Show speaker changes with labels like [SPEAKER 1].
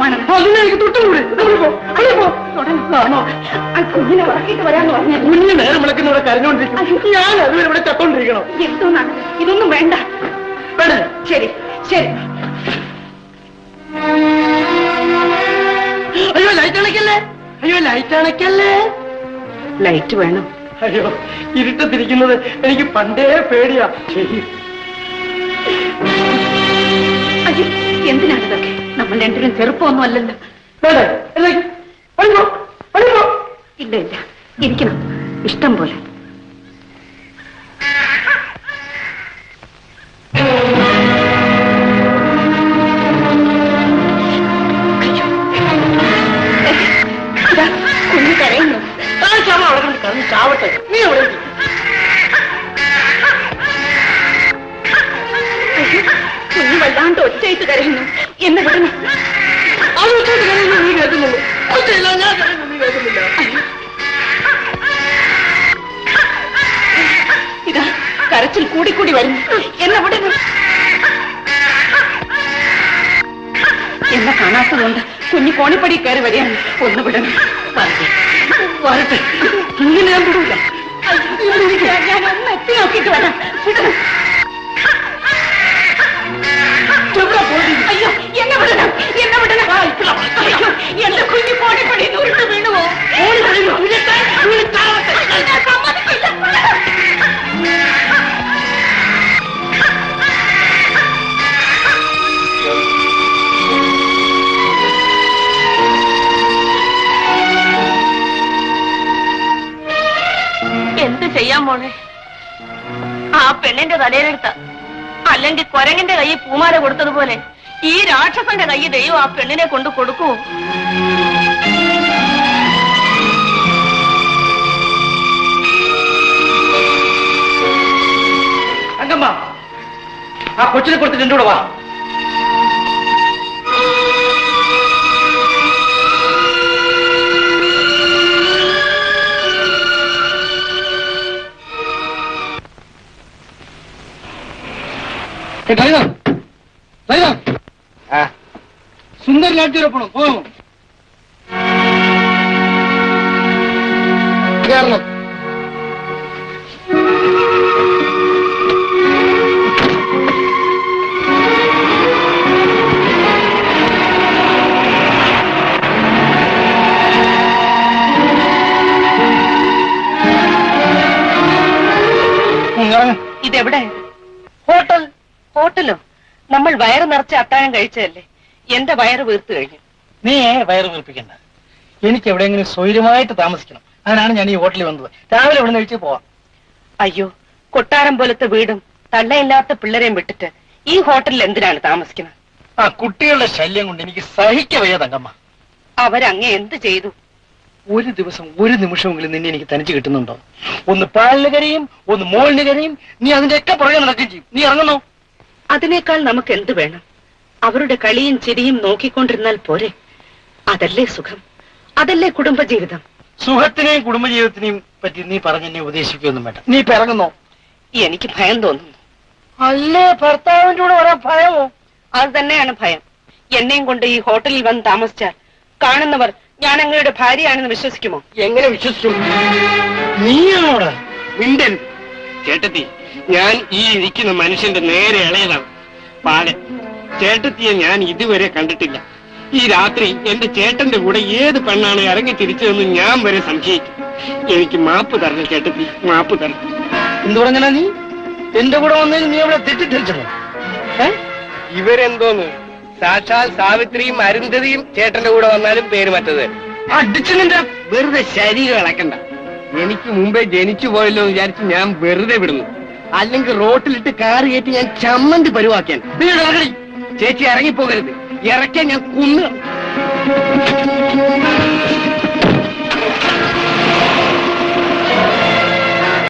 [SPEAKER 1] കാണണം
[SPEAKER 2] അതിനെ എനിക്ക് തൊട്ടുകൂടെ
[SPEAKER 1] കുഞ്ഞിനെ ഉറക്കിയിട്ട് വരാന്ന് പറഞ്ഞു
[SPEAKER 2] കുഞ്ഞ് നേരം വിളക്കുന്നവിടെ കരഞ്ഞോണ്ടിരിക്കും ഞാൻ അതുവരെ ഇവിടെ ചത്തോണ്ടിരിക്കണം
[SPEAKER 1] എന്തോന്നാണ് ഇതൊന്നും വേണ്ട
[SPEAKER 2] വേണ്ടേ
[SPEAKER 1] ശരി ശരി
[SPEAKER 2] അയ്യോ ലൈറ്റ് അണയ്ക്കല്ലേ അയ്യോ ലൈറ്റ് അണയ്ക്കല്ലേ
[SPEAKER 1] ലൈറ്റ് വേണം
[SPEAKER 2] അയ്യോ ഇരുട്ടത്തിരിക്കുന്നത് എനിക്ക് പണ്ടേ പേടിയാ
[SPEAKER 1] അയ്യോ എന്തിനാണ് ഇതൊക്കെ നമ്മൾ രണ്ടിനും ചെറുപ്പമൊന്നും അല്ലല്ലോ
[SPEAKER 2] വേണ്ടേ അല്ലെങ്കിൽ അയ്യോ അയ്യോ
[SPEAKER 1] ഇല്ല ഇല്ല ഇരിക്കണം ഇഷ്ടം പോലെ അയ്യോ. ഇതാ, കുഞ്ഞ് കരയുന്നു
[SPEAKER 2] ആ ചാവ അവിടെ കൊണ്ട് കറങ്ങി ചാവട്ടെ നീ എവിടെ ഇരിക്ക്?
[SPEAKER 1] അയ്യോ, കുഞ്ഞ് വല്ലാണ്ട് ഒറ്റയിട്ട് കരയുന്നു എന്നെ വിടുന്നു
[SPEAKER 2] അത് വെച്ചിട്ട് കരയുന്നത് നീ കേൾക്കുന്നുള്ളൂ ഒറ്റയില്ല ഞാൻ കരയുന്നത് നീ കേൾക്കുന്നില്ല
[SPEAKER 1] ഇതാ കരച്ചിൽ കൂടിക്കൂടി വരുന്നു എന്നെ വിടുന്നു എന്നെ കാണാത്തതുകൊണ്ട് കുഞ്ഞു കോണിപ്പടി കയറി വരികയാണ് ഒന്ന് വിടണം
[SPEAKER 2] വരട്ടെ വരട്ടെ ഇങ്ങനെ ഞാൻ വിടൂല
[SPEAKER 1] ഞാൻ ഒന്ന് എത്തി നോക്കിയിട്ട് വരാം വിടണം
[SPEAKER 2] എവിടെ പോയി
[SPEAKER 1] അയ്യോ എന്നെ വിടണം എന്നെ വിടണം അയ്യോ എന്റെ കുഞ്ഞു കോണിപ്പടി ഉരുട്ട് വീണുവോ
[SPEAKER 2] ഓടി കഴിയോ വിളിട്ടെ വിളിച്ചാവട്ടെ
[SPEAKER 1] ഞാൻ സമ്മതിക്കില്ല
[SPEAKER 3] എന്ത് ചെയ്യാൻ മോളെ ആ പെണ്ണിന്റെ തലയിലെടുത്ത അല്ലെങ്കിൽ കൊരങ്ങന്റെ കൈ പൂമാല കൊടുത്തതുപോലെ ഈ രാക്ഷസന്റെ കൈ ദൈവം ആ പെണ്ണിനെ കൊണ്ട് കൊടുക്കുവോ
[SPEAKER 2] അങ്കമ്മ ആ കൊച്ചിനെ കൊടുത്തിട്ട് എന്റെ കൂടെ വാ ഡ്രൈവർ ഡ്രൈവർ സുന്ദർ ലാഡ്ജി വരെ പോണം പോകാമോ കേരളം
[SPEAKER 3] ഇതെവിടെ
[SPEAKER 2] ഹോട്ടൽ
[SPEAKER 3] ഹോട്ടലോ നമ്മൾ വയറ് നിറച്ച് അത്താഴം കഴിച്ചതല്ലേ എന്റെ വയറ് വീർത്തു കഴിഞ്ഞു
[SPEAKER 2] നീ വയറ് വീർപ്പിക്കണ്ട എനിക്ക് എവിടെയെങ്കിലും സ്വൈര്യമായിട്ട് താമസിക്കണം അതിനാണ് ഞാൻ ഈ ഹോട്ടലിൽ വന്നത് രാവിലെ ഇവിടെ കഴിച്ച് പോവാം
[SPEAKER 3] അയ്യോ കൊട്ടാരം പോലത്തെ വീടും തള്ളയില്ലാത്ത പിള്ളേരെയും വിട്ടിട്ട് ഈ ഹോട്ടലിൽ എന്തിനാണ് താമസിക്കുന്നത്
[SPEAKER 2] ആ കുട്ടികളുടെ ശല്യം കൊണ്ട് എനിക്ക് സഹിക്കവയ്യ തങ്കമ്മ
[SPEAKER 3] അവരങ്ങേ എന്ത് ചെയ്തു
[SPEAKER 2] ഒരു ദിവസം ഒരു നിമിഷമെങ്കിലും നിന്നെ എനിക്ക് തനിച്ച് കിട്ടുന്നുണ്ടോ ഒന്ന് പാലിന് കരയും ഒന്ന് മോളിന് കരയും നീ അതിന്റെയൊക്കെ പുറകെ നടക്കുകയും ചെയ്യും നീ ഇറങ്ങുന്നു
[SPEAKER 3] അതിനേക്കാൾ നമുക്ക് എന്ത് വേണം അവരുടെ കളിയും ചിരിയും നോക്കിക്കൊണ്ടിരുന്നാൽ പോരെ അതല്ലേ സുഖം അതല്ലേ കുടുംബജീവിതം
[SPEAKER 2] സുഖത്തിനെയും കുടുംബജീവിതത്തിനെയും പറ്റി നീ പറഞ്ഞെന്നെ ഉപദേശിക്കുകയൊന്നും വേണ്ട നീ ഇപ്പൊ ഇറങ്ങുന്നോ
[SPEAKER 3] എനിക്ക് ഭയം തോന്നുന്നു
[SPEAKER 2] അല്ലേ ഭർത്താവിന്റെ കൂടെ വരാൻ ഭയമോ
[SPEAKER 3] അത് തന്നെയാണ് ഭയം എന്നെയും കൊണ്ട് ഈ ഹോട്ടലിൽ വന്ന് താമസിച്ചാൽ കാണുന്നവർ ഞാൻ അങ്ങയുടെ ഭാര്യയാണെന്ന് വിശ്വസിക്കുമോ
[SPEAKER 2] എങ്ങനെ വിശ്വസിക്കും നീയാണോടാ
[SPEAKER 4] മിണ്ടൻ ചേട്ടത്തി ഞാൻ ഈ ഇരിക്കുന്ന മനുഷ്യന്റെ നേരെ ഇളയതാണ് പാല് ചേട്ടത്തിയെ ഞാൻ ഇതുവരെ കണ്ടിട്ടില്ല ഈ രാത്രി എന്റെ ചേട്ടന്റെ കൂടെ ഏത് പെണ്ണാണ് ഇറങ്ങി തിരിച്ചതെന്ന് ഞാൻ വരെ സംശയിക്കും എനിക്ക് മാപ്പ് തരണം ചേട്ടത്തി മാപ്പ് തരണം
[SPEAKER 2] എന്ത് പറഞ്ഞാ നീ എന്റെ കൂടെ വന്നതിന് നീ അവിടെ തെറ്റിദ്ധരിച്ചോ ഏ
[SPEAKER 4] ഇവരെന്തോന്ന് സാക്ഷാൽ സാവിത്രിയും അരുന്ധതിയും ചേട്ടന്റെ കൂടെ വന്നാലും പേര് മറ്റത് അടിച്ചു നിന്റെ വെറുതെ ശരീരം ഇളക്കണ്ട എനിക്ക് മുമ്പേ ജനിച്ചു പോയല്ലോ എന്ന് വിചാരിച്ച് ഞാൻ വെറുതെ വിടുന്നു അല്ലെങ്കിൽ റോട്ടിലിട്ട് കാറ് കയറ്റി ഞാൻ ചമ്മന്തി പരുവാക്കാൻ
[SPEAKER 2] നീ ഇറങ്ങടി
[SPEAKER 4] ചേച്ചി ഇറങ്ങിപ്പോകരുത് ഇറക്കാൻ ഞാൻ കുന്നു